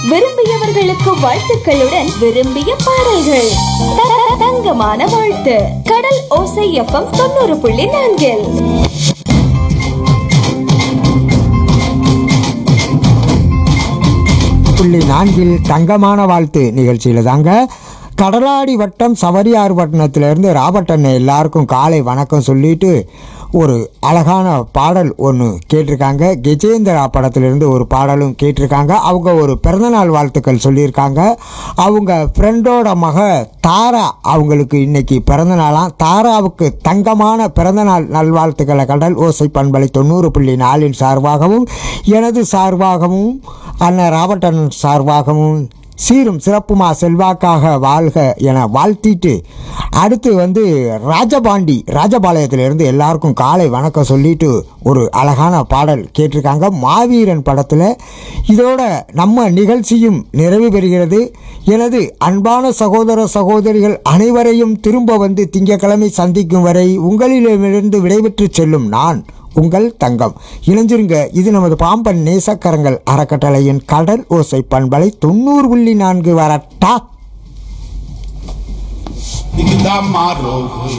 விரும்பியவர்களுக்கு வாழ்த்துக்களுடன் விரும்பிய பாடல்கள் த- த- தங்கமான வாழ்த்து கடல் ஓசை எஃப்எம் தொண்ணூறு புள்ளி நான்கில் புள்ளி நான்கில் தங்கமான வாழ்த்து நிகழ்ச்சியில் தாங்க கடலாடி வட்டம் சவரியார் பட்டணத்திலேருந்து ராபர்ட் அண்ணன் எல்லாருக்கும் காலை வணக்கம் சொல்லிட்டு ஒரு அழகான பாடல் ஒன்று கேட்டிருக்காங்க கஜேந்திரா படத்திலிருந்து ஒரு பாடலும் கேட்டிருக்காங்க அவங்க ஒரு பிறந்தநாள் வாழ்த்துக்கள் சொல்லியிருக்காங்க அவங்க ஃப்ரெண்டோட மக தாரா அவங்களுக்கு இன்னைக்கு பிறந்த நாளாம் தாராவுக்கு தங்கமான பிறந்தநாள் நல்வாழ்த்துக்களை கடல் ஓசை பண்பலை தொண்ணூறு புள்ளி நாலின் சார்பாகவும் எனது சார்பாகவும் அண்ணன் ராபர்ட் அண்ணன் சார்பாகவும் சீரும் சிறப்புமா செல்வாக்காக வாழ்க என வாழ்த்திட்டு அடுத்து வந்து ராஜபாண்டி ராஜபாளையத்திலிருந்து எல்லாருக்கும் காலை வணக்கம் சொல்லிட்டு ஒரு அழகான பாடல் கேட்டிருக்காங்க மாவீரன் படத்தில் இதோட நம்ம நிகழ்ச்சியும் நிறைவு பெறுகிறது எனது அன்பான சகோதர சகோதரிகள் அனைவரையும் திரும்ப வந்து திங்கட்கிழமை சந்திக்கும் வரை உங்களிடமிருந்து விடைபெற்று செல்லும் நான் உங்கள் தங்கம் இணைஞ்சிருங்க இது நமது பாம்பன் நேசக்கரங்கள் அறக்கட்டளையின் கடல் ஓசை பண்பலை தொண்ணூறு புள்ளி நான்கு வரட்டா Digidamaro,